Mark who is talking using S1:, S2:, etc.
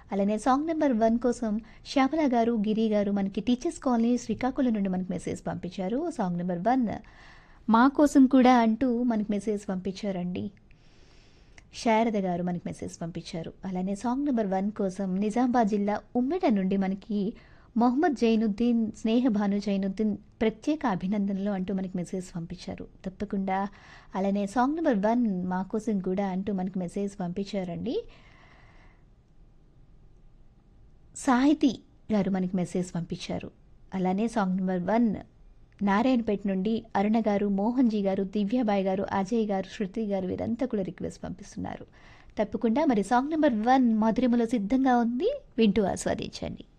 S1: అలానే song number one కోసం శ్యామల గారు గిరి గారు మనకి టీచర్స్ కాలనీ శ్రీకాకుళం నుండి మనకి మెసేజ్ పంపించారు సాంగ్ నెంబర్ వన్ మా కోసం కూడా అంటూ మనకి మెసేజ్ పంపించారండి శారద గారు మనకి మెసేజ్ పంపించారు అలానే సాంగ్ నెంబర్ వన్ కోసం నిజామాబాద్ జిల్లా ఉమ్మెడ నుండి మనకి మొహమ్మద్ జైనుద్దీన్ స్నేహభాను జైనుద్దీన్ ప్రత్యేక అభినందనలు అంటూ మనకి మెసేజ్ పంపించారు తప్పకుండా అలానే సాంగ్ నెంబర్ వన్ మా కోసం కూడా అంటూ మనకి మెసేజ్ పంపించారండి సాహితి గారు మనకి మెసేజ్ పంపించారు అలానే సాంగ్ నెంబర్ వన్ నారాయణపేట నుండి అరుణ గారు మోహన్ జీ గారు దివ్యాబాయ్ గారు అజయ్ గారు శృతి గారు వీరంతా కూడా రిక్వెస్ట్ పంపిస్తున్నారు తప్పకుండా మరి సాంగ్ నెంబర్ వన్ మధురిమలో సిద్ధంగా ఉంది వింటూ ఆస్వాదించండి